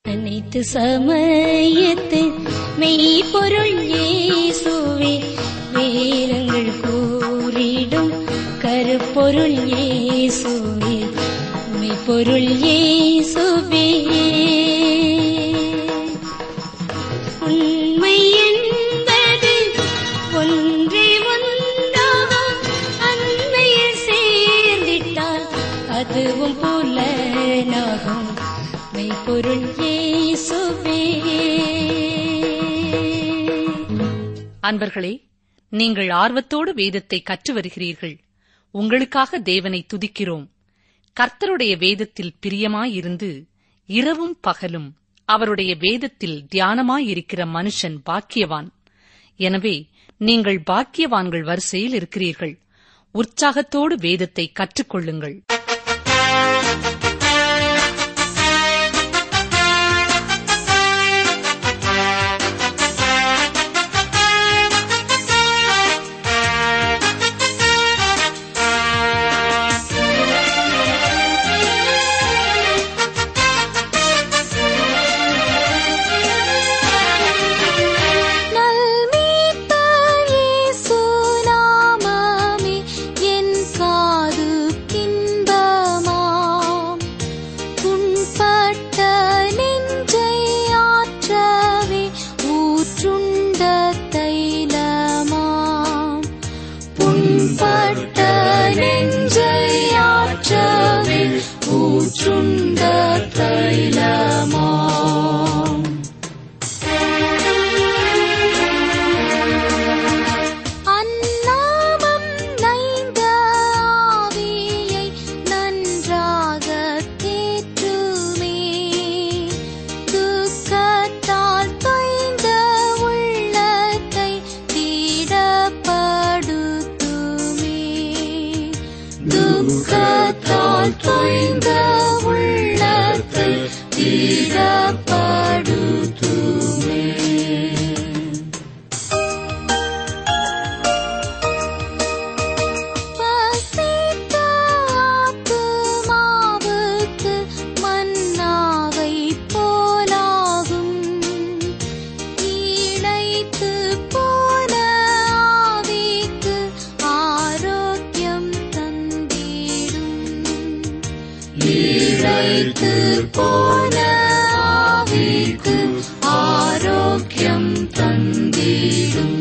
அனைத்து சமயத்து மெய்ப்பொருள் இயேசுவே வேதங்கள் கூறிடும் கருப்பொருள் இயேசுவே மெய்ப்பொருள் இயேசுவே உண்மை என்பது ஒன்றே ஒன்றாகும் அண்மையில் சேர்ந்திட்டால் அதுவும் புலனாகும் மெய்ப்பொருள் இயேசுவே அன்பர்களே நீங்கள் ஆர்வத்தோடு வேதத்தை கற்று வருகிறீர்கள் உங்களுக்காக தேவனை துதிக்கிறோம் கர்த்தருடைய வேதத்தில் பிரியமாயிருந்து இரவும் பகலும் அவருடைய வேதத்தில் தியானமாயிருக்கிற மனுஷன் பாக்கியவான் எனவே நீங்கள் பாக்கியவான்கள் வரிசையில் இருக்கிறீர்கள் உற்சாகத்தோடு வேதத்தை கற்றுக்கொள்ளுங்கள் நல்மீட்பர் இயேசு நாமமே என் காதுக்கின்பமாம். புண்பட்ட நெஞ்சை ஆற்றவே ஊற்றுண்ட தைலமாம். புண்பட்ட நெஞ்சை ஆற்றவே ஊற்றுண்ட தைலமாம் அந்நாமம் நைந்த ஆவியை நன்றாகத் தேற்றுமே. துக்கத்தால் தொய்ந்த உள்ளத்தை திடப்படுத்துமே. துக்கத்தால் தொய்ந்த உள்ளத்தை திடப்படுத்துமே பசித்த ஆத்துமாவுக்கு மன்னாவைப் போலாகும். இளைத்துப் போன ஆவிக்கு ஆரோக்கியம் தந்திடும். இளைத்துப் போன ஆவிக்கு ஆரோக்கியம் தந்திடும்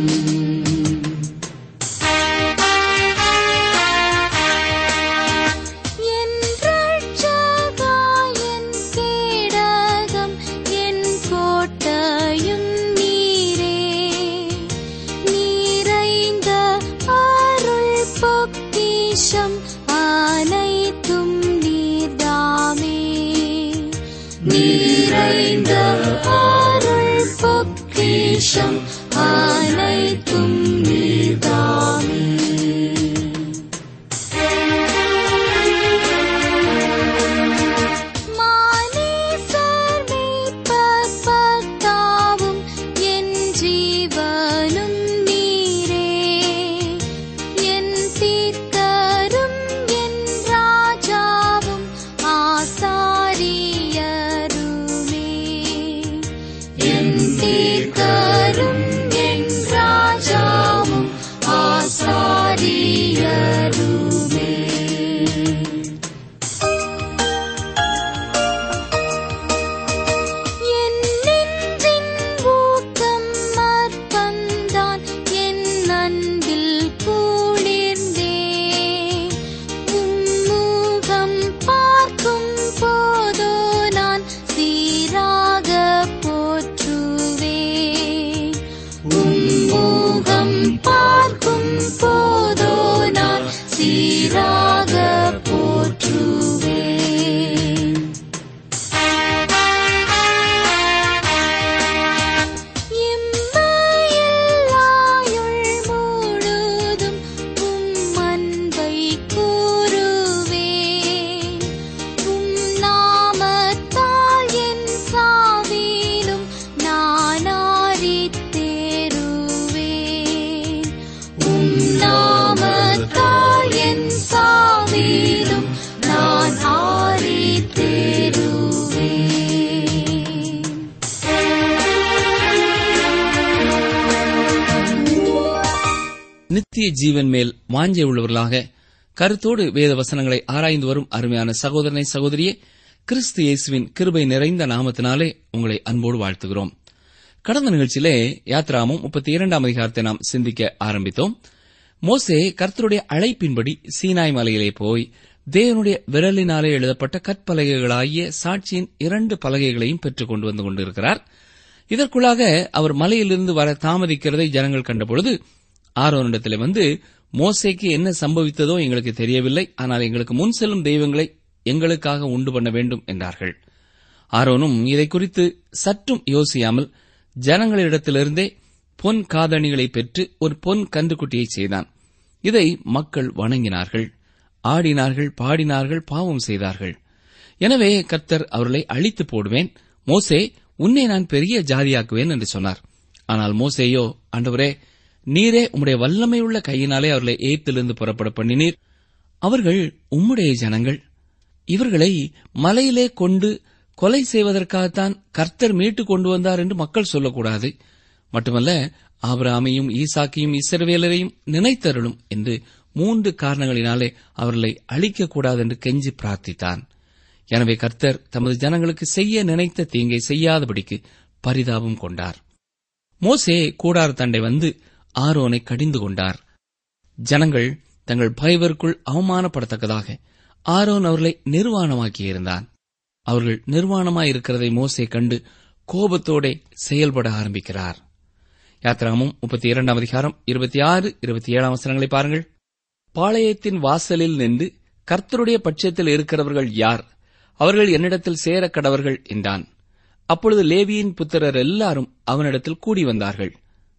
என் ரட்சகா என் கேடகம் என் கோட்டையும் நீரே நீரைந்த அருள் பொக்கிஷம் அனைத்தும் நீர்தாமே நீரைந்த அருள் பொக்கிஷம் அனைத்தும் நீர்தாமே மானேசர் மீட்பர் பக்தாவும் என் ஜீவனும் நீரே என் தீர்க்கரும் என் ராஜாவும் ஆசாரியருமே என் தீர்க்கரும் என் ராஜா நித்திய ஜீவன் மேல் வாஞ்சை உள்ளவர்களாக கருத்தோடு வேத வசனங்களை ஆராய்ந்து வரும் அருமையான சகோதரனை சகோதரியே கிறிஸ்து இயேசுவின் கிருபை நிறைந்த நாமத்தினாலே உங்களை அன்போடு வாழ்த்துகிறோம் கடந்த நிகழ்ச்சியிலே யாத்ராமும் முப்பத்தி இரண்டாம் அதிகாரத்தை நாம் சிந்திக்க ஆரம்பித்தோம் மோசே கர்த்தருடைய அழைப்பின்படி சீனாய் மலையிலே போய் தேவனுடைய விரலினாலே எழுதப்பட்ட கற்பலகைகளாகிய சாட்சியின் இரண்டு பலகைகளையும் பெற்றுக் கொண்டு வந்து கொண்டிருக்கிறார் இதற்குள்ளாக அவர் மலையிலிருந்து வர தாமதிக்கிறதை ஜனங்கள் கண்டபொழுது ஆரோனிடத்திலே வந்து மோசேக்கு என்ன சம்பவித்ததோ எங்களுக்கு தெரியவில்லை ஆனால் எங்களுக்கு முன் செல்லும் தெய்வங்களை எங்களுக்காக உண்டு பண்ண வேண்டும் என்றார்கள் ஆரோனும் இதை குறித்து சற்றும் யோசியாமல் ஜனங்களிடத்திலிருந்தே பொன் காதணிகளை பெற்று ஒரு பொன் கன்றுக்குட்டியை செய்தான் இதை மக்கள் வணங்கினார்கள் ஆடினார்கள் பாடினார்கள் பாவம் செய்தார்கள் எனவே கர்த்தர் அவர்களை அழித்து போடுவேன் மோசே உன்னை நான் பெரிய ஜாதியாக்குவேன் என்று சொன்னார் ஆனால் மோசேயோ ஆண்டவரே நீரே உம்முடைய வல்லமையுள்ள கையினாலே அவர்களை ஏத்திலிருந்து புறப்பட பண்ணினீர் அவர்கள் உம்முடைய ஜனங்கள் இவர்களை மலையிலே கொண்டு கொலை செய்வதற்காகத்தான் கர்த்தர் மீட்டுக் கொண்டு வந்தார் என்று மக்கள் சொல்லக்கூடாது மட்டுமல்ல ஆபிரகாமையும் ஈசாக்கையும் இஸ்ரவேலரையும் நினைத்தருளும் என்று மூன்று காரணங்களினாலே அவர்களை அழிக்கக்கூடாது என்று கெஞ்சி பிரார்த்தித்தான் எனவே கர்த்தர் தமது ஜனங்களுக்கு செய்ய நினைத்த தீங்கை செய்யாதபடிக்கு பரிதாபம் கொண்டார் மோசே கூடார தண்டை வந்து ஆரோனை கடிந்து கொண்டார் ஜனங்கள் தங்கள் பயவருக்குள் அவமானப்படத்தக்கதாக ஆரோன் அவர்களை நிர்வாணமாக்கியிருந்தான் அவர்கள் நிர்வாணமாயிருக்கிறதை மோசே கண்டு கோபத்தோடே செயல்பட ஆரம்பிக்கிறார் யாத்ராமும் முப்பத்தி இரண்டாம் அதிகாரம் இருபத்தி ஆறு இருபத்தி ஏழாம் வசனங்களை பாருங்கள் பாளையத்தின் வாசலில் நின்று கர்த்தருடைய பட்சத்தில் இருக்கிறவர்கள் யார் அவர்கள் என்னிடத்தில் சேர கடவர்கள் என்றான் அப்பொழுது லேவியின் புத்திரர் எல்லாரும் அவனிடத்தில் கூடி வந்தார்கள்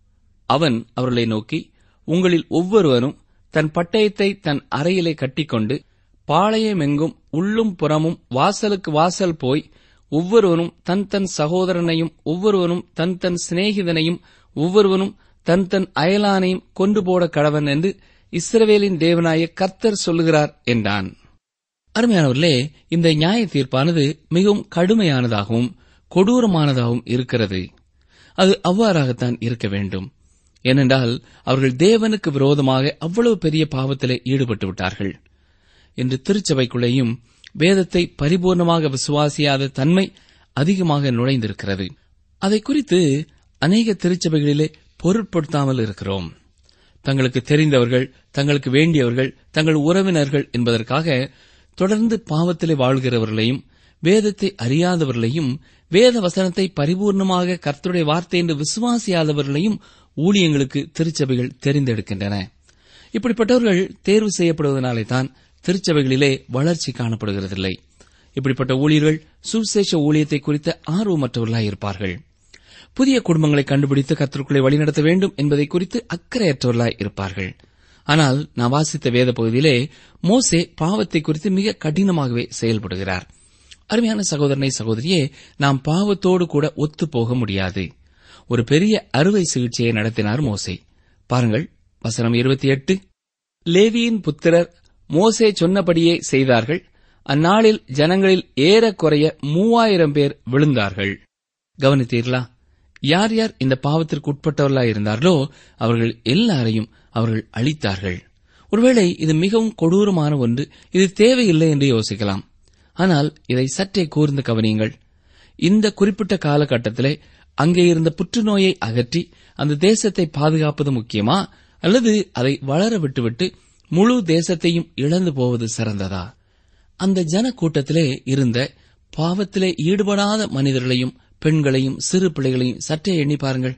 அவன் அவர்களை நோக்கி உங்களில் ஒவ்வொருவரும் தன் பட்டயத்தை தன் அறையிலே கட்டிக்கொண்டு பாளையமெங்கும் உள்ளும் புறமும் வாசலுக்கு வாசல் போய் ஒவ்வொருவனும் தன் தன் சகோதரனையும் ஒவ்வொருவனும் தன் தன் சிநேகிதனையும் ஒவ்வொருவனும் தன் தன் அயலானையும் கொண்டு போட கடவன் என்று இஸ்ரவேலின் தேவனாய கர்த்தர் சொல்லுகிறார் என்றான் அருமையானவர்களே இந்த நியாய தீர்ப்பானது மிகவும் கடுமையானதாகவும் கொடூரமானதாகவும் இருக்கிறது அது அவ்வாறாகத்தான் இருக்க வேண்டும் ஏனென்றால் அவர்கள் தேவனுக்கு விரோதமாக அவ்வளவு பெரிய பாவத்திலே ஈடுபட்டு விட்டார்கள் என்று திருச்சபைக்குள்ளேயும் வேதத்தை பரிபூர்ணமாக விசுவாசியாத தன்மை அதிகமாக நுழைந்திருக்கிறது அதை குறித்து அநேக திருச்சபைகளிலே பொருட்படுத்தாமல் இருக்கிறோம் தங்களுக்கு தெரிந்தவர்கள் தங்களுக்கு வேண்டியவர்கள் தங்கள் உறவினர்கள் என்பதற்காக தொடர்ந்து பாவத்திலே வாழ்கிறவர்களையும் வேதத்தை அறியாதவர்களையும் வேத வசனத்தை பரிபூர்ணமாக கர்த்தருடைய வார்த்தை என்று விசுவாசியாதவர்களையும் ஊழியங்களுக்கு திருச்சபைகள் தெரிந்தெடுக்கின்றன இப்படிப்பட்டவர்கள் தேர்வு செய்யப்படுவதனாலே தான் திருச்சபைகளிலே வளர்ச்சி காணப்படுகிறதில்லை இப்படிப்பட்ட ஊழியர்கள் சுவிசேஷ ஊழியத்தை குறித்த ஆர்வமற்றவர்களாய் இருப்பார்கள் புதிய குடும்பங்களை கண்டுபிடித்து கத்திற்குள்ளே வழிநடத்த வேண்டும் என்பதை குறித்து அக்கறையற்றவர்களாய் இருப்பார்கள் ஆனால் நான் வாசித்த வேத பகுதியிலே மோசே பாவத்தை குறித்து மிக கடினமாகவே செயல்படுகிறார் அருமையான சகோதரனை சகோதரியே நாம் பாவத்தோடு கூட ஒத்துப்போக முடியாது ஒரு பெரிய அறுவை சிகிச்சையை நடத்தினார் மோசே பாருங்கள் வசனம் இருபத்தி எட்டு லேவியின் புத்திரர் மோசே சொன்னபடியே செய்தார்கள் அந்நாளில் ஜனங்களில் ஏறக்குறைய மூவாயிரம் பேர் விழுந்தார்கள் கவனித்தீர்களா யார் யார் இந்த பாவத்திற்கு உட்பட்டவர்களாய் இருந்தார்களோ அவர்கள் எல்லாரையும் அவர்கள் அழித்தார்கள் ஒருவேளை இது மிகவும் கொடூரமான ஒன்று இது தேவையில்லை என்று யோசிக்கலாம் ஆனால் இதை சற்றே கூர்ந்து கவனியுங்கள் இந்த குறிப்பிட்ட காலகட்டத்திலே அங்கே இருந்த புற்றுநோயை அகற்றி அந்த தேசத்தை பாதுகாப்பது முக்கியமா அல்லது அதை வளர விட்டுவிட்டு முழு தேசத்தையும் இழந்து போவது சிறந்ததா அந்த ஜன கூட்டத்திலே இருந்த பாவத்திலே ஈடுபடாத மனிதர்களையும் பெண்களையும் சிறு பிள்ளைகளையும் சற்றே எண்ணி பாருங்கள்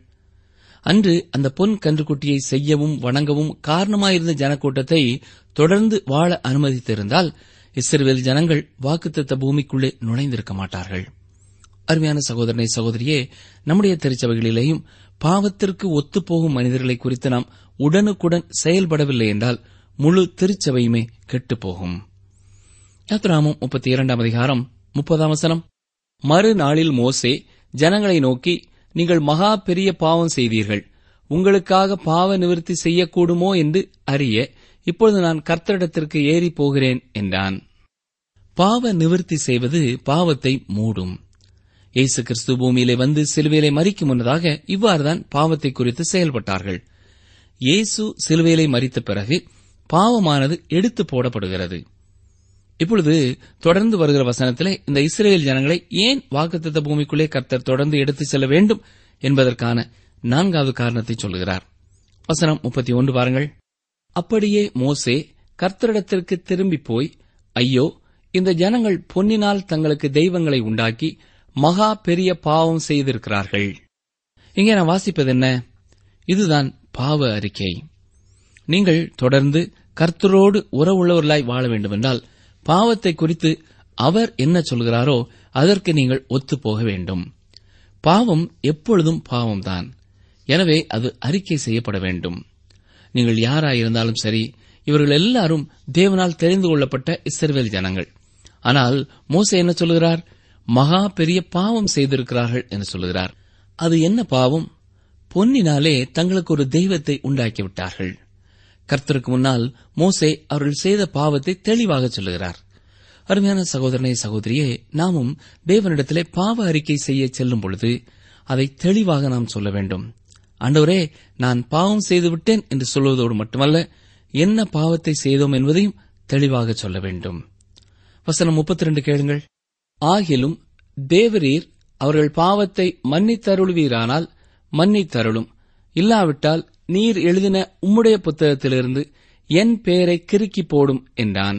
அன்று அந்த பொன் கன்றுக்குட்டியை செய்யவும் வணங்கவும் காரணமாயிருந்த ஜனக்கூட்டத்தை தொடர்ந்து வாழ அனுமதித்திருந்தால் இஸ்ரவேல் ஜனங்கள் வாக்குத்தத்த பூமிக்குள்ளே நுழைந்திருக்க மாட்டார்கள் அருமையான சகோதரனை சகோதரியே நம்முடைய திருச்சபைகளிலேயும் பாவத்திற்கு ஒத்துப்போகும் மனிதர்களை குறித்து நாம் உடனுக்குடன் செயல்படவில்லை என்றால் முழு திருச்சபையுமே கெட்டுப்போகும் யாத்ராமம் முப்பத்தி இரண்டாம் அதிகாரம் முப்பதாம் வசனம் மறுநாளில் மோசே ஜனங்களை நோக்கி நீங்கள் மகா பெரிய பாவம் செய்தீர்கள் உங்களுக்காக பாவ நிவர்த்தி செய்யக்கூடுமோ என்று அறிய இப்பொழுது நான் கர்த்தரிடத்திற்கு ஏறி போகிறேன் என்றான் பாவ நிவர்த்தி செய்வது பாவத்தை மூடும் இயேசு கிறிஸ்து பூமியிலே வந்து சிலுவையிலே மறிக்கும் முன்னதாக இவ்வாறுதான் பாவத்தை குறித்து செயல்பட்டார்கள் இயேசு சிலுவையிலே மறித்த பிறகு பாவமானது எடுத்து போடப்படுகிறது இப்பொழுது தொடர்ந்து வருகிற வசனத்திலே இந்த இஸ்ரேல் ஜனங்களை ஏன் வாக்குத்தத்த பூமிக்குள்ளே கர்த்தர் தொடர்ந்து எடுத்துச் செல்ல வேண்டும் என்பதற்கான நான்காவது காரணத்தை சொல்கிறார் வசனம் முப்பத்தி ஒன்று பாருங்கள் அப்படியே மோசே கர்த்தரிடத்திற்கு திரும்பி போய் ஐயோ இந்த ஜனங்கள் பொன்னினால் தங்களுக்கு தெய்வங்களை உண்டாக்கி மகா பெரிய பாவம் செய்திருக்கிறார்கள் இங்கே நான் வாசிப்பது என்ன இதுதான் பாவ அறிக்கை நீங்கள் தொடர்ந்து கர்த்தரோடு உறவுள்ளவர்களாய் வாழ வேண்டுமென்றால் பாவத்தை குறித்து அவர் என்ன சொல்கிறாரோ அதற்கு நீங்கள் ஒத்துப்போக வேண்டும் பாவம் எப்பொழுதும் பாவம்தான் எனவே அது அறிக்கை செய்யப்பட வேண்டும் நீங்கள் யாராயிருந்தாலும் சரி இவர்கள் எல்லாரும் தேவனால் தெரிந்து கொள்ளப்பட்ட இஸ்ரவேல் ஜனங்கள் ஆனால் மோசே என்ன சொல்கிறார் மகா பெரிய பாவம் செய்திருக்கிறார்கள் என்று சொல்கிறார் அது என்ன பாவம் பொன்னினாலே தங்களுக்கு ஒரு தெய்வத்தை உண்டாக்கிவிட்டார்கள் கர்த்தருக்கு முன்னால் மோசே அவர்கள் செய்த பாவத்தை தெளிவாக சொல்லுகிறார் அருமையான சகோதரனே சகோதரியே நாமும் தேவனிடத்திலே பாவ அறிக்கை செய்ய செல்லும் பொழுது அதை தெளிவாக நாம் சொல்ல வேண்டும் ஆண்டவரே நான் பாவம் செய்து விட்டேன் என்று சொல்வதோடு மட்டுமல்ல என்ன பாவத்தை செய்தோம் என்பதையும் தெளிவாக சொல்ல வேண்டும் வசனம் முப்பத்தி ரெண்டு கேளுங்கள் ஆகிலும் தேவரீர் அவர்கள் பாவத்தை மன்னித்தருளுவீரானால் மன்னித்தருளும் இல்லாவிட்டால் நீர் எழுதின உம்முடைய புத்தகத்திலிருந்து என் பெயரை கிறுக்கி போடும் என்றான்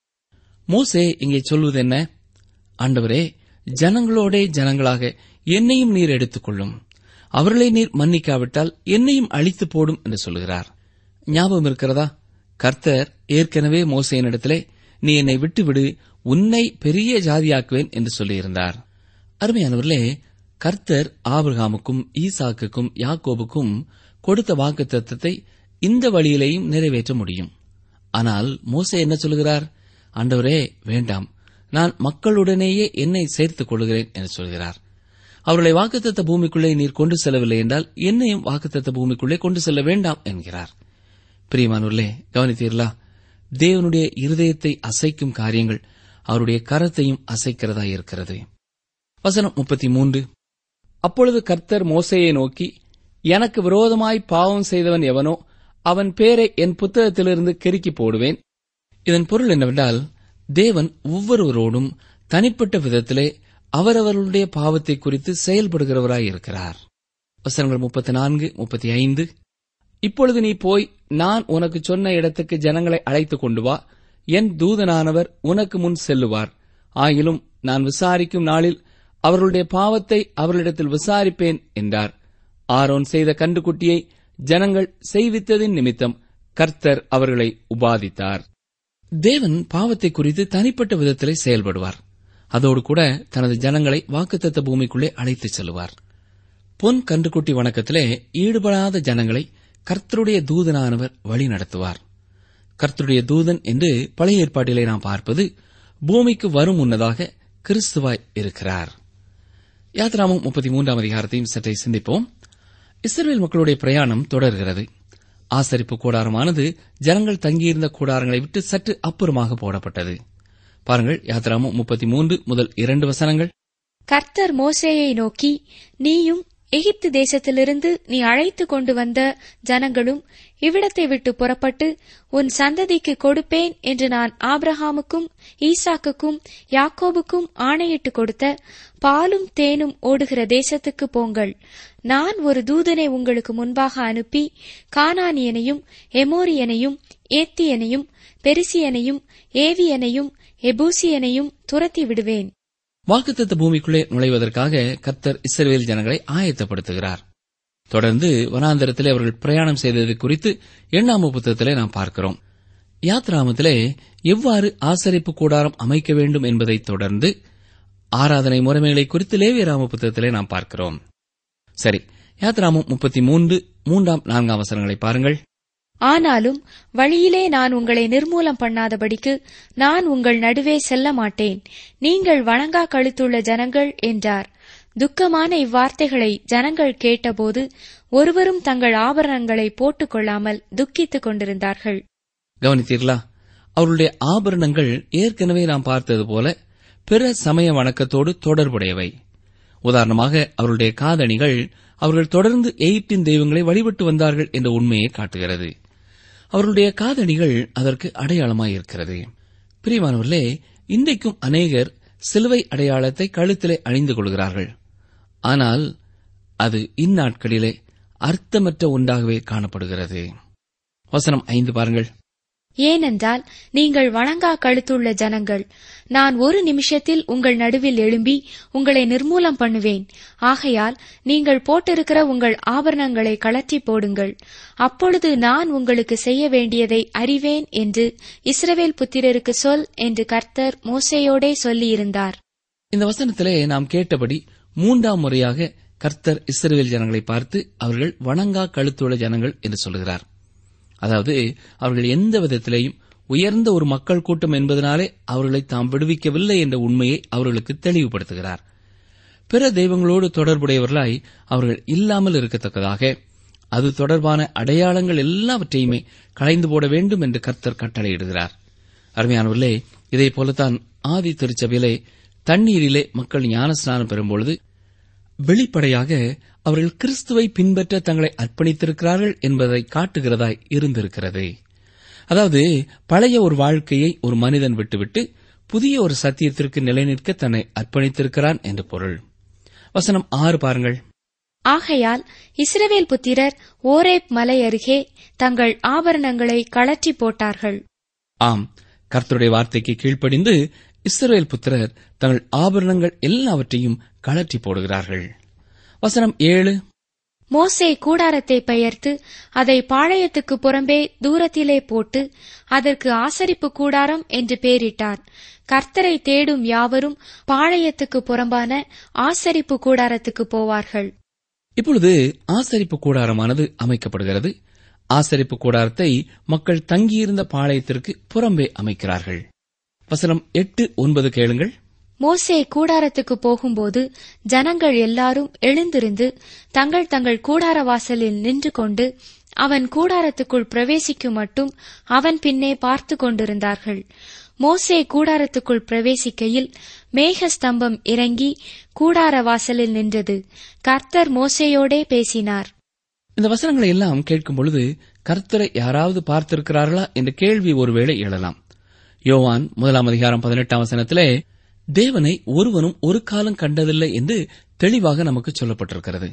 மோசே இங்கே சொல்வது என்ன ஆண்டவரே ஜனங்களோடே ஜனங்களாக என்னையும் நீர் எடுத்துக்கொள்ளும் அவர்களை நீர் மன்னிக்காவிட்டால் என்னையும் அழித்து போடும் என்று சொல்கிறார் ஞாபகம் இருக்கிறதா கர்த்தர் ஏற்கனவே மோசையினிடத்திலே நீ என்னை விட்டுவிடு உன்னை பெரிய ஜாதியாக்குவேன் என்று சொல்லியிருந்தார் அருமையானவர்களே கர்த்தர் ஆபிரகாமுக்கும் ஈசாக்குக்கும் யாக்கோபுக்கும் கொடுத்த வாக்கு தத்தத்தை இந்த வழியிலேயும் நிறைவேற்ற முடியும் ஆனால் மோசே என்ன சொல்கிறார் ஆண்டவரே வேண்டாம் நான் மக்களுடனேயே என்னை சேர்த்துக் கொள்கிறேன் என்று சொல்கிறார் அவர்களை வாக்குத்தத்த பூமிக்குள்ளே நீர் கொண்டு செல்லவில்லை என்றால் என்னையும் வாக்குத்தத்த பூமிக்குள்ளே கொண்டு செல்ல வேண்டாம் என்கிறார் பிரியமானூர்லே கவனித்தீர்களா தேவனுடைய இருதயத்தை அசைக்கும் காரியங்கள் அவருடைய கரத்தையும் அசைக்கிறதா இருக்கிறது வசனம் முப்பத்தி மூன்று அப்பொழுது கர்த்தர் மோசையை நோக்கி எனக்கு விரோதமாய் பாவம் செய்தவன் எவனோ அவன் பேரை என் புத்தகத்திலிருந்து கிறுக்கி போடுவேன் இதன் பொருள் என்னவென்றால் தேவன் ஒவ்வொருவரோடும் தனிப்பட்ட விதத்திலே அவரவர்களுடைய பாவத்தை குறித்து செயல்படுகிறவராய் இருக்கிறார் வசனங்கள் முப்பத்தி நான்கு முப்பத்தி ஐந்து இப்பொழுது நீ போய் நான் உனக்கு சொன்ன இடத்துக்கு ஜனங்களை அழைத்துக் கொண்டு வா என் தூதனானவர் உனக்கு முன் செல்லுவார் ஆயிலும் நான் விசாரிக்கும் நாளில் அவர்களுடைய பாவத்தை அவர்களிடத்தில் விசாரிப்பேன் என்றார் ஆரோன் செய்த கண்டுகுட்டியை ஜனங்கள் செய்வித்ததின் நிமித்தம் கர்த்தர் அவர்களை உபாதித்தார் தேவன் பாவத்தை குறித்து தனிப்பட்ட விதத்திலே செயல்படுவார் அதோடு கூட தனது ஜனங்களை வாக்குத்தத்த பூமிக்குள்ளே அழைத்துச் செல்வார் பொன் கன்றுக்குட்டி வணக்கத்திலே ஈடுபடாத ஜனங்களை கர்த்தருடைய தூதனானவர் வழி நடத்துவார் கர்த்தருடைய தூதன் என்று பழைய ஏற்பாட்டிலே நாம் பார்ப்பது பூமிக்கு வரும் முன்னதாக கிறிஸ்துவாய் இருக்கிறார் யாத்ராமம் முப்பத்தி மூன்றாம் அதிகாரத்தையும் சற்றே சிந்திப்போம் இஸ்ரேல் மக்களுடைய பிரயாணம் தொடர்கிறது ஆசரிப்பு கூடாரமானது ஜனங்கள் தங்கியிருந்த கூடாரங்களை விட்டு சற்று அப்புறமாக போடப்பட்டது பாருங்கள் யாத்ராமம் முப்பத்தி மூன்று முதல் இரண்டு வசனங்கள் கர்த்தர் மோசேயை நோக்கி நீயும் எகிப்து தேசத்திலிருந்து நீ அழைத்து கொண்டு வந்த ஜனங்களும் இவ்விடத்தை விட்டு புறப்பட்டு உன் சந்ததிக்கு கொடுப்பேன் என்று நான் ஆபிரகாமுக்கும் ஈசாக்குக்கும் யாக்கோபுக்கும் ஆணையிட்டு கொடுத்த பாலும் தேனும் ஓடுகிற தேசத்துக்கு போங்கள் நான் ஒரு தூதனை உங்களுக்கு முன்பாக அனுப்பி கானானியனையும் எமோரியனையும் ஏத்தியனையும் பெரிசியனையும் ஏவியனையும் எபூசியனையும் துரத்தி விடுவேன் வாக்குத்தத்த பூமிக்குள்ளே நுழைவதற்காக கர்த்தர் இஸ்ரவேல் ஜனங்களை ஆயத்தப்படுத்துகிறார் தொடர்ந்து வனாந்தரத்திலே அவர்கள் பிரயாணம் செய்தது குறித்து எண்ணாம புத்தகத்திலே நாம் பார்க்கிறோம் யாத்ராமத்திலே எவ்வாறு ஆசரிப்பு கூடாரம் அமைக்க வேண்டும் என்பதைத் தொடர்ந்து ஆராதனை முறைமைகளை குறித்து லேவியராம புத்தகத்திலே நாம் பார்க்கிறோம் சரி யாத்ராமம் முப்பத்தி மூன்று மூன்றாம் நான்காம் வசனங்களை பாருங்கள் ஆனாலும் வழியிலே நான் உங்களை நிர்மூலம் பண்ணாதபடிக்கு நான் உங்கள் நடுவே செல்ல மாட்டேன் நீங்கள் வணங்கா கழுத்துள்ள ஜனங்கள் என்றார் துக்கமான இவ்வார்த்தைகளை ஜனங்கள் கேட்டபோது ஒருவரும் தங்கள் ஆபரணங்களை போட்டுக் கொள்ளாமல் துக்கித்துக் கொண்டிருந்தார்கள் கவனித்தீர்களா அவர்களுடைய ஆபரணங்கள் ஏற்கனவே நாம் பார்த்தது போல பிற சமய வணக்கத்தோடு தொடர்புடையவை உதாரணமாக அவருடைய காதணிகள் அவர்கள் தொடர்ந்து எகிப்தின் தெய்வங்களை வழிபட்டு வந்தார்கள் என்ற உண்மையை காட்டுகிறது அவர்களுடைய காதணிகள் அதற்கு அடையாளமாயிருக்கிறது பிரியமானவர்களே இன்றைக்கும் அநேகர் சிலுவை அடையாளத்தை கழுத்திலே அணிந்து கொள்கிறார்கள் ஆனால் அது இந்நாட்களிலே அர்த்தமற்ற ஒன்றாகவே காணப்படுகிறது வசனம் ஐந்து பாருங்கள் ஏனென்றால் நீங்கள் வணங்கா கழுத்துள்ள ஜனங்கள் நான் ஒரு நிமிஷத்தில் உங்கள் நடுவில் எழும்பி உங்களை நிர்மூலம் பண்ணுவேன் ஆகையால் நீங்கள் போட்டிருக்கிற உங்கள் ஆபரணங்களை கழற்றி போடுங்கள் அப்பொழுது நான் உங்களுக்கு செய்ய வேண்டியதை அறிவேன் என்று இஸ்ரவேல் புத்திரருக்கு சொல் என்று கர்த்தர் மோசேயோடே சொல்லியிருந்தார் இந்த வசனத்திலே நாம் கேட்டபடி மூன்றாம் முறையாக கர்த்தர் இஸ்ரவேல் ஜனங்களை பார்த்து அவர்கள் வணங்கா கழுத்துள்ள ஜனங்கள் என்று சொல்கிறார் அதாவது அவர்கள் எந்த விதத்திலேயும் உயர்ந்த ஒரு மக்கள் கூட்டம் என்பதனாலே அவர்களை தாம் விடுவிக்கவில்லை என்ற உண்மையை அவர்களுக்கு தெளிவுபடுத்துகிறார் பிற தெய்வங்களோடு தொடர்புடையவர்களாய் அவர்கள் இல்லாமல் இருக்கத்தக்கதாக அது தொடர்பான அடையாளங்கள் எல்லாவற்றையுமே களைந்து போட வேண்டும் என்று கர்த்தர் கட்டளையிடுகிறார் அருமையானவர்களே இதே போலத்தான் ஆதி திருச்சபையிலே தண்ணீரிலே மக்கள் ஞானஸ்நானம் பெறும்பொழுது வெளிப்படையாக அவர்கள் கிறிஸ்துவை பின்பற்ற தங்களை அர்ப்பணித்திருக்கிறார்கள் என்பதை காட்டுகிறதாய் இருந்திருக்கிறது அதாவது பழைய ஒரு வாழ்க்கையை ஒரு மனிதன் விட்டுவிட்டு புதிய ஒரு சத்தியத்திற்கு நிலைநிற்க தன்னை அர்ப்பணித்திருக்கிறான் என்று பொருள் வசனம் ஆறு பாருங்கள் ஆகையால் இஸ்ரவேல் புத்திரர் ஓரேப் மலை அருகே தங்கள் ஆபரணங்களை கழற்றி போட்டார்கள் ஆம் கர்த்தருடைய வார்த்தைக்கு கீழ்ப்படிந்து இஸ்ரவேல் புத்திரர் தங்கள் ஆபரணங்கள் எல்லாவற்றையும் கழற்றி போடுகிறார்கள் வசனம் ஏழு மோசே கூடாரத்தை பெயர்த்து அதை பாளையத்துக்கு புறம்பே தூரத்திலே போட்டு அதற்கு ஆசரிப்பு கூடாரம் என்று பெயரிட்டார் கர்த்தரை தேடும் யாவரும் பாளையத்துக்கு புறம்பான ஆசரிப்பு கூடாரத்துக்கு போவார்கள் இப்பொழுது ஆசரிப்பு கூடாரமானது அமைக்கப்படுகிறது ஆசரிப்பு கூடாரத்தை மக்கள் தங்கியிருந்த பாளையத்திற்கு புறம்பே அமைக்கிறார்கள் வசனம் எட்டு ஒன்பது கேளுங்கள் மோசே கூடாரத்துக்கு போகும்போது ஜனங்கள் எல்லாரும் எழுந்திருந்து தங்கள் தங்கள் கூடார வாசலில் நின்று கொண்டு அவன் கூடாரத்துக்குள் பிரவேசிக்கும் மட்டும் அவன் பின்னே பார்த்து கொண்டிருந்தார்கள் மோசே கூடாரத்துக்குள் பிரவேசிக்கையில் மேகஸ்தம்பம் இறங்கி கூடார வாசலில் நின்றது கர்த்தர் மோசேயோடே பேசினார் இந்த வசனங்களை எல்லாம் கேட்கும் பொழுது கர்த்தரை யாராவது பார்த்திருக்கிறார்களா என்ற கேள்வி ஒருவேளை எழலாம் யோவான் முதலாம் அதிகாரம் பதினெட்டாம் வசனத்திலே தேவனை ஒருவனும் ஒரு காலம் கண்டதில்லை என்று தெளிவாக நமக்கு சொல்லப்பட்டிருக்கிறது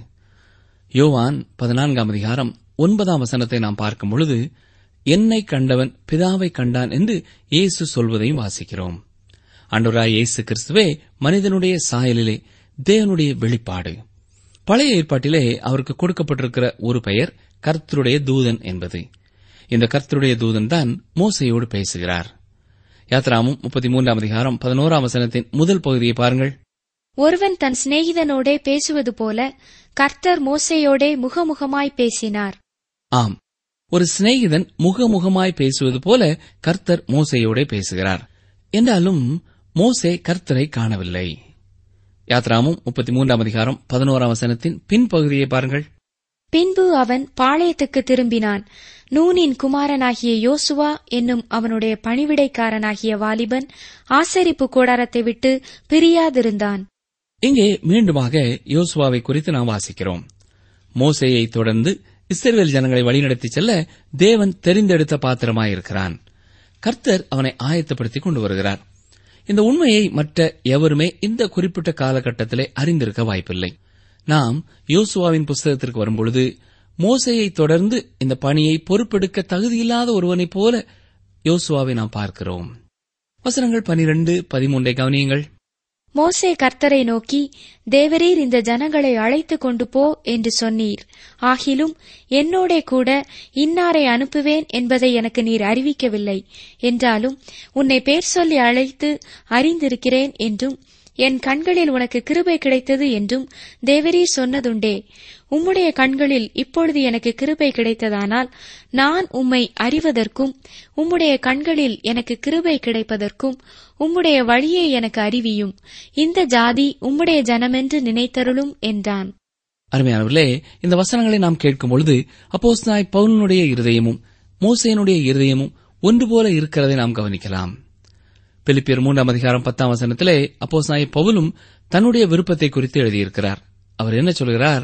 யோவான் பதினான்காம் அதிகாரம் ஒன்பதாம் வசனத்தை நாம் பார்க்கும் பொழுது என்னை கண்டவன் பிதாவை கண்டான் என்று இயேசு சொல்வதையும் வாசிக்கிறோம் அன்றுராய் இயேசு கிறிஸ்துவே மனிதனுடைய சாயலிலே தேவனுடைய வெளிப்பாடு பழைய ஏற்பாட்டிலே அவருக்கு கொடுக்கப்பட்டிருக்கிற ஒரு பெயர் கர்த்தருடைய தூதன் என்பது இந்த கர்த்தருடைய தூதன் தான் மோசையோடு பேசுகிறார் யாத்ராமும் முப்பத்தி மூன்றாம் அதிகாரம் பதினோராம் வசனத்தின் முதல் பகுதியை பாருங்கள் ஒருவன் தன் சிநேகிதனோடே பேசுவது போல கர்த்தர் மோசேயோடே முகமுகமாய் பேசினார் ஆம் ஒரு சிநேகிதன் முகமுகமாய் பேசுவது போல கர்த்தர் மோசையோடே பேசுகிறார் என்றாலும் மோசே கர்த்தரை காணவில்லை யாத்ராமும் முப்பத்தி மூன்றாம் அதிகாரம் பதினோராம் வசனத்தின் பின்பகுதியை பாருங்கள் பின்பு அவன் பாளையத்துக்கு திரும்பினான் நூனின் குமாரனாகிய யோசுவா என்னும் அவனுடைய பணிவிடைக்காரனாகிய வாலிபன் ஆசரிப்பு கூடாரத்தை விட்டு பிரியாதிருந்தான் இங்கே மீண்டுமாக யோசுவாவை குறித்து நாம் வாசிக்கிறோம் மோசேயை தொடர்ந்து இஸ்ரவேல் ஜனங்களை வழிநடத்தி செல்ல தேவன் தெரிந்தெடுத்த பாத்திரமாயிருக்கிறான் கர்த்தர் அவனை ஆயத்தப்படுத்திக் கொண்டு வருகிறார் இந்த உண்மையை மற்ற எவருமே இந்த குறிப்பிட்ட காலகட்டத்திலே அறிந்திருக்க வாய்ப்பில்லை நாம் யோசுவாவின் புஸ்தகத்திற்கு வரும்பொழுது மோசையை தொடர்ந்து இந்த பணியை பொறுப்பெடுக்க தகுதியில்லாத ஒருவனைப் போல யோசுவாவை நாம் பார்க்கிறோம் வசனங்கள் பனிரெண்டு பதிமூன்றை கவனியுங்கள் மோசே கர்த்தரை நோக்கி தேவரீர் இந்த ஜனங்களை அழைத்து கொண்டு போ என்று சொன்னீர் ஆகிலும் என்னோடே கூட இன்னாரை அனுப்புவேன் என்பதை எனக்கு நீர் அறிவிக்கவில்லை என்றாலும் உன்னை பேர் சொல்லி அழைத்து அறிந்திருக்கிறேன் என்றும் என் கண்களில் உனக்கு கிருபை கிடைத்தது என்றும் தேவரீர் சொன்னதுண்டே உம்முடைய கண்களில் இப்பொழுது எனக்கு கிருபை கிடைத்ததானால் நான் உம்மை அறிவதற்கும் உம்முடைய கண்களில் எனக்கு கிருபை கிடைப்பதற்கும் உம்முடைய வழியை எனக்கு அறிவியும் இந்த ஜாதி உம்முடைய ஜனமென்று நினைத்தருளும் என்றான் அருமையானவர்களே இந்த வசனங்களை நாம் கேட்கும் பொழுது அப்போஸ்தலனாய் பவுலனுடைய இருதயமும் மோசேனுடைய இருதயமும் ஒன்று போல இருக்கிறதை நாம் கவனிக்கலாம் பிலிப்பியர் மூன்றாம் அதிகாரம் பத்தாம் வசனத்திலே அப்போஸ்தலனாய் பவுலும் தன்னுடைய விருப்பத்தை குறித்து எழுதியிருக்கிறார் அவர் என்ன சொல்கிறார்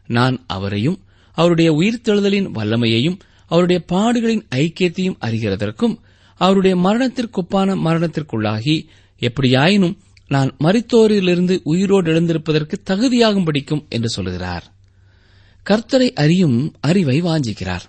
நான் அவரையும் அவருடைய உயிர்த்தெழுதலின் வல்லமையையும் அவருடைய பாடுகளின் ஐக்கியத்தையும் அறிகிறதற்கும் அவருடைய மரணத்திற்கொப்பான மரணத்திற்குள்ளாகி எப்படியாயினும் நான் மரித்தோரிலிருந்து உயிரோடு எழுந்திருப்பதற்கு தகுதியாகும் படிக்கும் என்று சொல்கிறார் கர்த்தரை அறியும் அறிவை வாஞ்சிக்கிறார்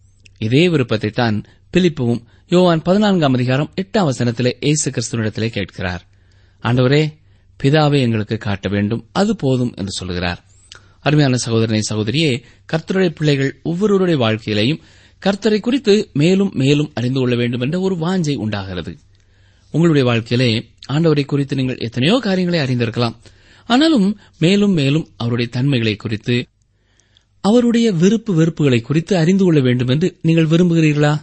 இதே விருப்பத்தை தான் பிலிப்புவும் யோவான் பதினான்காம் அதிகாரம் எட்டாம் வசனத்திலே இயேசு கிறிஸ்துவனிடத்திலே கேட்கிறார் ஆண்டவரே பிதாவை எங்களுக்கு காட்ட வேண்டும் அது போதும் என்று சொல்கிறார் அருமையான சகோதரனை சகோதரியே கர்த்தருடைய பிள்ளைகள் ஒவ்வொருவருடைய வாழ்க்கையிலையும் கர்த்தரை குறித்து மேலும் மேலும் அறிந்து கொள்ள வேண்டும் என்ற ஒரு வாஞ்சை உண்டாகிறது உங்களுடைய வாழ்க்கையிலே ஆண்டவரை குறித்து நீங்கள் எத்தனையோ காரியங்களை அறிந்திருக்கலாம் ஆனாலும் மேலும் மேலும் அவருடைய தன்மைகளை குறித்து அவருடைய விருப்பு வெறுப்புகளை குறித்து அறிந்து கொள்ள வேண்டும் என்று நீங்கள் விரும்புகிறீர்களா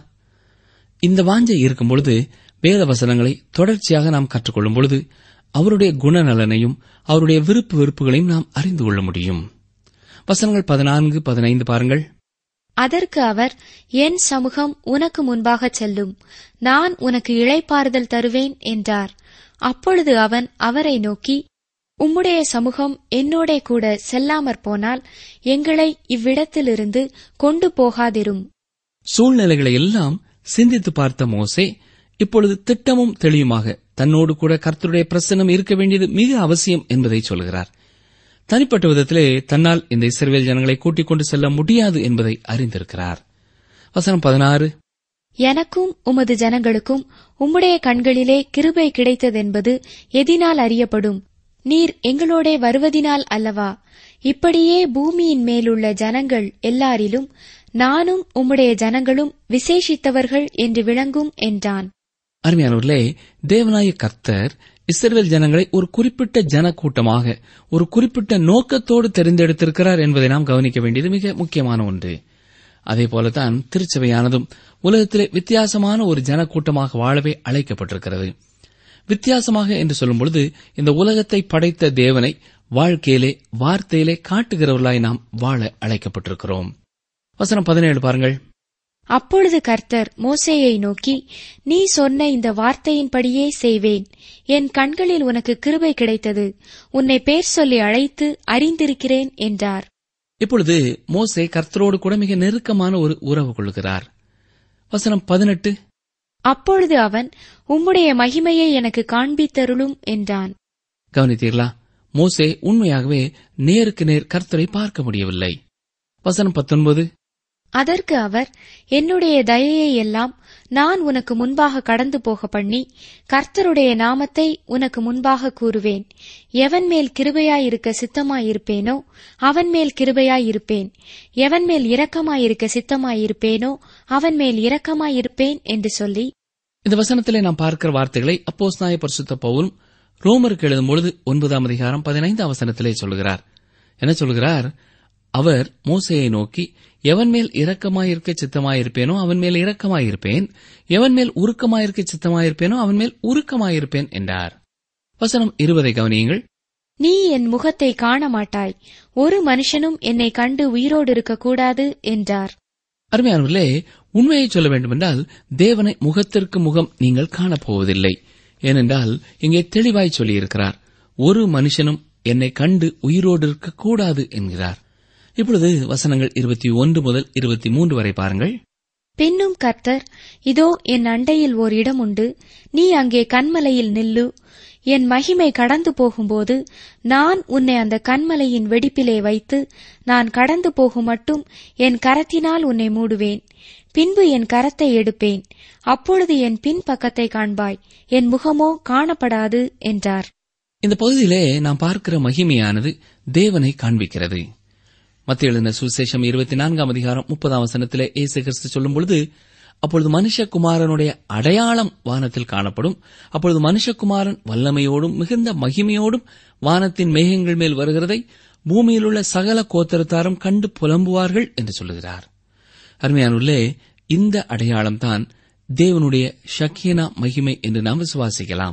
இந்த வாஞ்சை இருக்கும் பொழுது வேத வசனங்களை தொடர்ச்சியாக நாம் கற்றுக்கொள்ளும் பொழுது அவருடைய குணநலனையும் அவருடைய விருப்பு வெறுப்புகளையும் நாம் அறிந்து கொள்ள முடியும் வசனங்கள் பதினான்கு பதினைந்து பாருங்கள் அதற்கு அவர் என் சமூகம் உனக்கு முன்பாகச் செல்லும் நான் உனக்கு இளைப்பாறுதல் தருவேன் என்றார் அப்பொழுது அவன் அவரை நோக்கி உம்முடைய சமூகம் என்னோடே கூட செல்லாமற் போனால் எங்களை இவ்விடத்திலிருந்து கொண்டு போகாதிரும் சூழ்நிலைகளை எல்லாம் சிந்தித்து பார்த்த மோசே இப்பொழுது திட்டமும் தெளிவுமாக தன்னோடு கூட கர்த்தருடைய பிரசன்னம் இருக்க வேண்டியது மிக அவசியம் என்பதை சொல்கிறார் தனிப்பட்ட விதத்திலே தன்னால் இந்த இஸ்ரவேல் ஜனங்களை கூட்டிக் கொண்டு செல்ல முடியாது என்பதை அறிந்திருக்கிறார் வசனம் பதினாறு எனக்கும் உமது ஜனங்களுக்கும் உம்முடைய கண்களிலே கிருபை கிடைத்ததென்பது எதினால் அறியப்படும் நீர் எங்களோடே வருவதினால் அல்லவா இப்படியே பூமியின் மேலுள்ள ஜனங்கள் எல்லாரிலும் நானும் உம்முடைய ஜனங்களும் விசேஷித்தவர்கள் என்று விளங்கும் என்றான் அருமையானவர்களே தேவனாய கர்த்தர் இஸ்ரவேல் ஜனங்களை ஒரு குறிப்பிட்ட ஜன கூட்டமாக ஒரு குறிப்பிட்ட நோக்கத்தோடு தெரிந்தெடுத்திருக்கிறார் என்பதை நாம் கவனிக்க வேண்டியது மிக முக்கியமான ஒன்று அதே போலதான் திருச்சபையானதும் உலகத்திலே வித்தியாசமான ஒரு ஜன கூட்டமாக வாழவே அழைக்கப்பட்டிருக்கிறது வித்தியாசமாக என்று சொல்லும் பொழுது இந்த உலகத்தை படைத்த தேவனை வாழ்க்கையிலே வார்த்தையிலே காட்டுகிறவர்களாய் நாம் வாழ அழைக்கப்பட்டிருக்கிறோம் வசனம் பதினேழு பாருங்கள் அப்பொழுது கர்த்தர் மோசேயை நோக்கி நீ சொன்ன இந்த வார்த்தையின்படியே செய்வேன் என் கண்களில் உனக்கு கிருபை கிடைத்தது உன்னை பேர் சொல்லி அழைத்து அறிந்திருக்கிறேன் என்றார் இப்பொழுது மோசே கர்த்தரோடு கூட மிக நெருக்கமான ஒரு உறவு கொள்கிறார் வசனம் பதினெட்டு அப்பொழுது அவன் உம்முடைய மகிமையை எனக்கு காண்பித்தருளும் என்றான் கவனித்தீர்களா மோசே உண்மையாகவே நேருக்கு நேர் கர்த்தரை பார்க்க முடியவில்லை வசனம் பத்தொன்பது அதற்கு அவர் என்னுடைய தயையை எல்லாம் நான் உனக்கு முன்பாக கடந்து போக பண்ணி கர்த்தருடைய நாமத்தை உனக்கு முன்பாக கூறுவேன் எவன் மேல் கிருபையாயிருக்க சித்தமாயிருப்பேனோ அவன் மேல் கிருபையாயிருப்பேன் எவன் மேல் இரக்கமாயிருக்க சித்தமாயிருப்பேனோ அவன் மேல் இரக்கமாயிருப்பேன் என்று சொல்லி இந்த வசனத்திலே நாம் பார்க்கிற வார்த்தைகளை அப்போஸ் நாய பரிசுத்த பவுலும் ரோமருக்கு எழுதும் பொழுது ஒன்பதாம் அதிகாரம் பதினைந்தாம் வசனத்திலே சொல்கிறார் என்ன சொல்கிறார் அவர் மோசையை நோக்கி எவன் மேல் இரக்கமாயிருக்க சித்தமாயிருப்பேனோ அவன் மேல் இரக்கமாயிருப்பேன் எவன் மேல் உருக்கமாயிருக்க சித்தமாயிருப்பேனோ அவன் மேல் உருக்கமாயிருப்பேன் என்றார் வசனம் இருபதை கவனியுங்கள் நீ என் முகத்தை காண மாட்டாய் ஒரு மனுஷனும் என்னை கண்டு உயிரோடு இருக்கக்கூடாது என்றார் அருமையானவர்களே உண்மையை சொல்ல வேண்டுமென்றால் தேவனை முகத்திற்கு முகம் நீங்கள் காணப்போவதில்லை ஏனென்றால் இங்கே தெளிவாய் சொல்லியிருக்கிறார் ஒரு மனுஷனும் என்னை கண்டு உயிரோடு இருக்கக்கூடாது என்கிறார் இப்பொழுது வசனங்கள் இருபத்தி ஒன்று முதல் இருபத்தி மூன்று வரை பாருங்கள் பின்னும் கர்த்தர் இதோ என் அண்டையில் ஓர் இடம் உண்டு நீ அங்கே கண்மலையில் நில்லு என் மகிமை கடந்து போகும்போது நான் உன்னை அந்த கண்மலையின் வெடிப்பிலே வைத்து நான் கடந்து போகும் மட்டும் என் கரத்தினால் உன்னை மூடுவேன் பின்பு என் கரத்தை எடுப்பேன் அப்பொழுது என் பின் பக்கத்தை காண்பாய் என் முகமோ காணப்படாது என்றார் இந்த பகுதியிலே நாம் பார்க்கிற மகிமையானது தேவனை காண்பிக்கிறது மத்திய எழுதின சுவிசேஷம் இருபத்தி நான்காம் அதிகாரம் முப்பதாம் வசனத்திலே இயேசு கிறிஸ்து சொல்லும் பொழுது அப்பொழுது மனுஷகுமாரனுடைய அடையாளம் வானத்தில் காணப்படும் அப்பொழுது மனுஷகுமாரன் வல்லமையோடும் மிகுந்த மகிமையோடும் வானத்தின் மேகங்கள் மேல் வருகிறதை பூமியில் உள்ள சகல கோத்தரத்தாரும் கண்டு புலம்புவார்கள் என்று சொல்லுகிறார் அருமையானுள்ளே இந்த அடையாளம்தான் தேவனுடைய ஷக்கீனா மகிமை என்று நாம் விசுவாசிக்கலாம்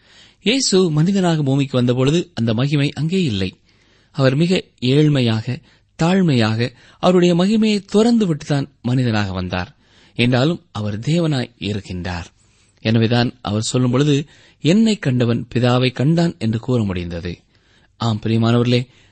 இயேசு மனிதனாக பூமிக்கு வந்தபொழுது அந்த மகிமை அங்கே இல்லை அவர் மிக ஏழ்மையாக தாழ்மையாக அவருடைய மகிமையை துறந்து விட்டுதான் மனிதனாக வந்தார் என்றாலும் அவர் தேவனாய் இருக்கின்றார் எனவேதான் அவர் சொல்லும் பொழுது என்னை கண்டவன் பிதாவை கண்டான் என்று கூற முடிந்தது ஆம் பிரியமானவர்களே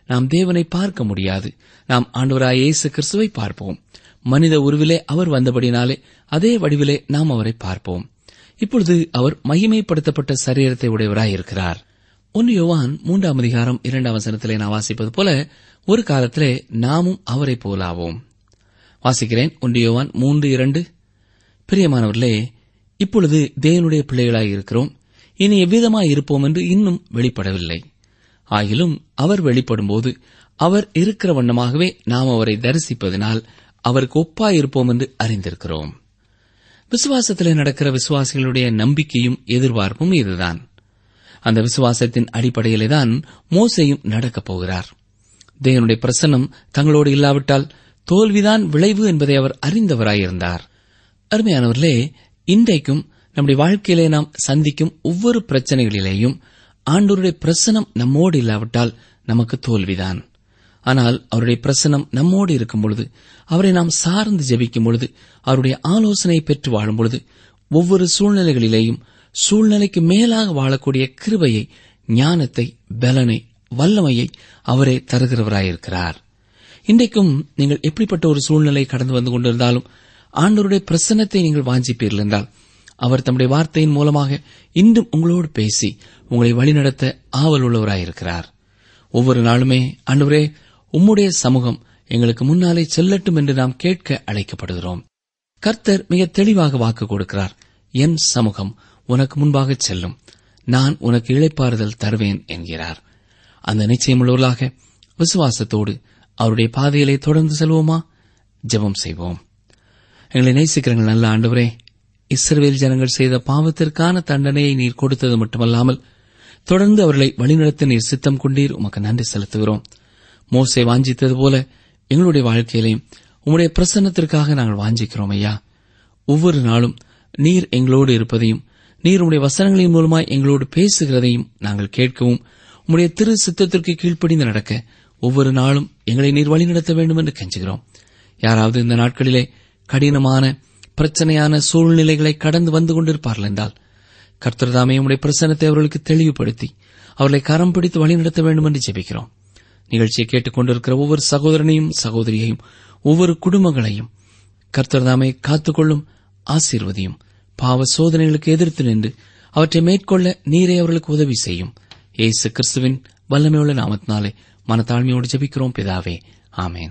நாம் தேவனை பார்க்க முடியாது நாம் ஆண்டவராய் இயேசு கிறிஸ்துவை பார்ப்போம் மனித உருவிலே அவர் வந்தபடினாலே அதே வடிவிலே நாம் அவரை பார்ப்போம் இப்பொழுது அவர் மகிமைப்படுத்தப்பட்ட சரீரத்தை உடையவராய் இருக்கிறார் ஒன்று யோவான் மூன்றாம் அதிகாரம் இரண்டாம் வசனத்திலே நான் வாசிப்பது போல ஒரு காலத்திலே நாமும் அவரை போலாவோம் வாசிக்கிறேன் ஒன்று யோவான் மூன்று இரண்டு பிரியமானவர்களே இப்பொழுது தேவனுடைய பிள்ளைகளாய் இருக்கிறோம் இனி எவ்விதமாய் இருப்போம் என்று இன்னும் வெளிப்படவில்லை ஆகிலும் அவர் வெளிப்படும்போது அவர் இருக்கிற வண்ணமாகவே நாம் அவரை தரிசிப்பதனால் அவருக்கு ஒப்பாயிருப்போம் என்று அறிந்திருக்கிறோம் விசுவாசத்திலே நடக்கிற விசுவாசிகளுடைய நம்பிக்கையும் எதிர்பார்ப்பும் இதுதான் அந்த விசுவாசத்தின் அடிப்படையிலே தான் மோசையும் நடக்கப் போகிறார் தேவனுடைய பிரசன்னம் தங்களோடு இல்லாவிட்டால் தோல்விதான் விளைவு என்பதை அவர் அறிந்தவராயிருந்தார் அருமையானவர்களே இன்றைக்கும் நம்முடைய வாழ்க்கையிலே நாம் சந்திக்கும் ஒவ்வொரு பிரச்சனைகளிலேயும் ஆண்டோருடைய பிரசனம் நம்மோடு இல்லாவிட்டால் நமக்கு தோல்விதான் ஆனால் அவருடைய பிரசனம் நம்மோடு இருக்கும் பொழுது அவரை நாம் சார்ந்து ஜெபிக்கும் பொழுது அவருடைய ஆலோசனை பெற்று வாழும் பொழுது ஒவ்வொரு சூழ்நிலைகளிலேயும் சூழ்நிலைக்கு மேலாக வாழக்கூடிய கிருபையை ஞானத்தை பலனை வல்லமையை அவரே தருகிறவராயிருக்கிறார் இன்றைக்கும் நீங்கள் எப்படிப்பட்ட ஒரு சூழ்நிலை கடந்து வந்து கொண்டிருந்தாலும் ஆண்டவருடைய பிரசன்னத்தை நீங்கள் வாஞ்சிப்பீர்கள் என்றால் அவர் தம்முடைய வார்த்தையின் மூலமாக இன்றும் உங்களோடு பேசி உங்களை வழிநடத்த ஆவல் உள்ளவராயிருக்கிறார் ஒவ்வொரு நாளுமே ஆண்டவரே உம்முடைய சமூகம் எங்களுக்கு முன்னாலே செல்லட்டும் என்று நாம் கேட்க அழைக்கப்படுகிறோம் கர்த்தர் மிக தெளிவாக வாக்கு கொடுக்கிறார் என் சமூகம் உனக்கு முன்பாக செல்லும் நான் உனக்கு இழைப்பாறுதல் தருவேன் என்கிறார் அந்த நிச்சயமுள்ளவர்களாக விசுவாசத்தோடு அவருடைய பாதையிலே தொடர்ந்து செல்வோமா ஜெபம் செய்வோம் எங்களை நேசிக்கிறங்கள் நல்ல ஆண்டவரே இஸ்ரவேல் ஜனங்கள் செய்த பாவத்திற்கான தண்டனையை நீர் கொடுத்தது மட்டுமல்லாமல் தொடர்ந்து அவர்களை வழிநடத்த நீர் சித்தம் கொண்டீர் உமக்கு நன்றி செலுத்துகிறோம் மோசை வாஞ்சித்தது போல எங்களுடைய வாழ்க்கையிலையும் உம்முடைய பிரசன்னத்திற்காக நாங்கள் வாஞ்சிக்கிறோம் ஐயா ஒவ்வொரு நாளும் நீர் எங்களோடு இருப்பதையும் நீர் உம்முடைய வசனங்களின் மூலமாய் எங்களோடு பேசுகிறதையும் நாங்கள் கேட்கவும் உம்முடைய திரு சித்தத்திற்கு கீழ்ப்படிந்து நடக்க ஒவ்வொரு நாளும் எங்களை நீர் வழிநடத்த வேண்டும் என்று கெஞ்சுகிறோம் யாராவது இந்த நாட்களிலே கடினமான பிரச்சனையான சூழ்நிலைகளை கடந்து வந்து கொண்டிருப்பார்கள் என்றால் கர்த்தர்தாமே உம்முடைய பிரசனத்தை அவர்களுக்கு தெளிவுபடுத்தி அவர்களை கரம் பிடித்து வழிநடத்த வேண்டும் என்று ஜெபிக்கிறோம் நிகழ்ச்சியை கேட்டுக் கொண்டிருக்கிற ஒவ்வொரு சகோதரனையும் சகோதரியையும் ஒவ்வொரு குடும்பங்களையும் கர்த்தர்தாமே காத்துக்கொள்ளும் ஆசீர்வதியும் பாவ சோதனைகளுக்கு எதிர்த்து நின்று அவற்றை மேற்கொள்ள நீரே அவர்களுக்கு உதவி செய்யும் ஏசு கிறிஸ்துவின் வல்லமையுள்ள நாமத்தினாலே மனத்தாழ்மையோடு ஜெபிக்கிறோம் பிதாவே ஆமேன்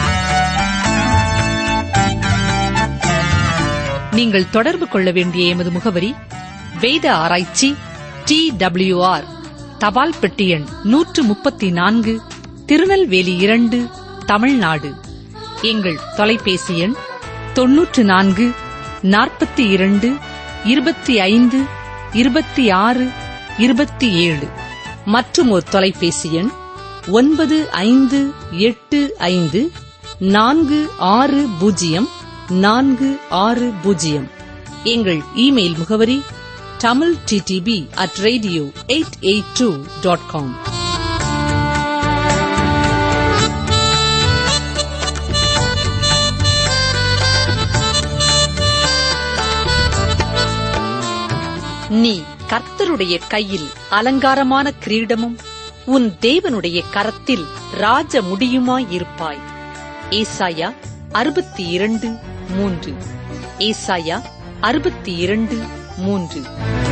நீங்கள் தொடர்பு கொள்ள வேண்டிய எமது முகவரி வேத ஆராய்ச்சி டி ஆர் தபால் பெட்டி எண் நூற்று முப்பத்தி நான்கு திருநெல்வேலி இரண்டு தமிழ்நாடு எங்கள் தொலைபேசி எண் தொன்னூற்று நான்கு நாற்பத்தி இரண்டு இருபத்தி ஐந்து இருபத்தி ஆறு இருபத்தி ஏழு மற்றும் ஒரு தொலைபேசி எண் ஒன்பது ஐந்து எட்டு ஐந்து நான்கு ஆறு பூஜ்ஜியம் நான்கு ஆறு பூஜ்ஜியம் எங்கள் இமெயில் முகவரி Tamil DTP at radio eight eight two dot com நீ கர்த்தருடைய கையில் அலங்காரமான கிரீடமும் உன் தேவனுடைய கரத்தில் ராஜ முடியுமாயிருப்பாய் ஏசாயா அறுபத்தி இரண்டு மூன்று ஏசாயா அறுபத்தி இரண்டு மூன்று